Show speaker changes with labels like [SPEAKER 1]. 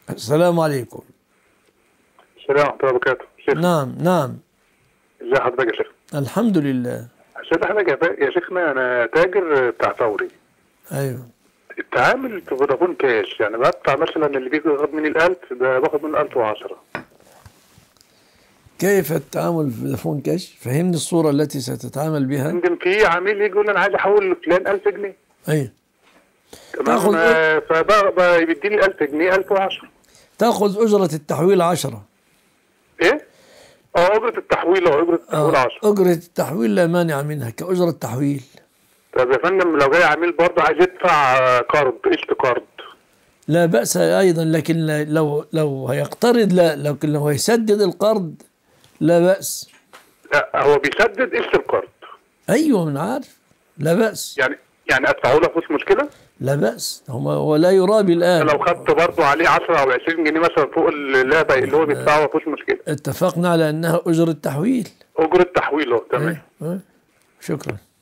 [SPEAKER 1] السلام عليكم
[SPEAKER 2] السلام ورحمة الله وبركاته شيخ
[SPEAKER 1] نعم نعم
[SPEAKER 2] ازي حضرتك يا شيخ
[SPEAKER 1] الحمد لله
[SPEAKER 2] شيخ حضرتك يا فا- يا شيخنا انا تاجر بتاع فوري
[SPEAKER 1] أيوه
[SPEAKER 2] التعامل في فودافون كاش يعني بدفع مثلا اللي بيجي ياخد مني الألف ده باخد منه 1010
[SPEAKER 1] كيف التعامل في فودافون كاش فهمني الصورة التي ستتعامل بها
[SPEAKER 2] عندما في عميل يجي يقول لي انا عايز احول لفلان 1000 جنيه
[SPEAKER 1] أيوه
[SPEAKER 2] تمام
[SPEAKER 1] تاخد
[SPEAKER 2] آه، فبقى بيديني 1000 جنيه 1010
[SPEAKER 1] تأخذ أجرة التحويل عشرة
[SPEAKER 2] ايه؟ اه اجرة التحويل اه اجرة التحويل
[SPEAKER 1] آه،
[SPEAKER 2] 10
[SPEAKER 1] أجرة التحويل لا مانع منها كأجرة تحويل
[SPEAKER 2] طب يا فندم لو جاي عميل برضه عايز يدفع آه، كارد قسط كارد
[SPEAKER 1] لا بأس أيضا لكن لا- لو لو هيقترض لا لكن لو هيسدد القرض لا بأس
[SPEAKER 2] لا هو بيسدد قسط الكارد
[SPEAKER 1] أيوه من عارف لا بأس
[SPEAKER 2] يعني يعني ادفعه له مفيش مشكلة
[SPEAKER 1] لا بأس هو هو لا يرابي الآن
[SPEAKER 2] لو خدت برضه عليه 10 او 20 جنيه مثلا فوق اللعبة اللي هو بيدفعه مفيش مشكلة
[SPEAKER 1] اتفقنا على أنها أجرة تحويل
[SPEAKER 2] اجرة تحويل اه تمام
[SPEAKER 1] إيه؟ إيه؟ شكرا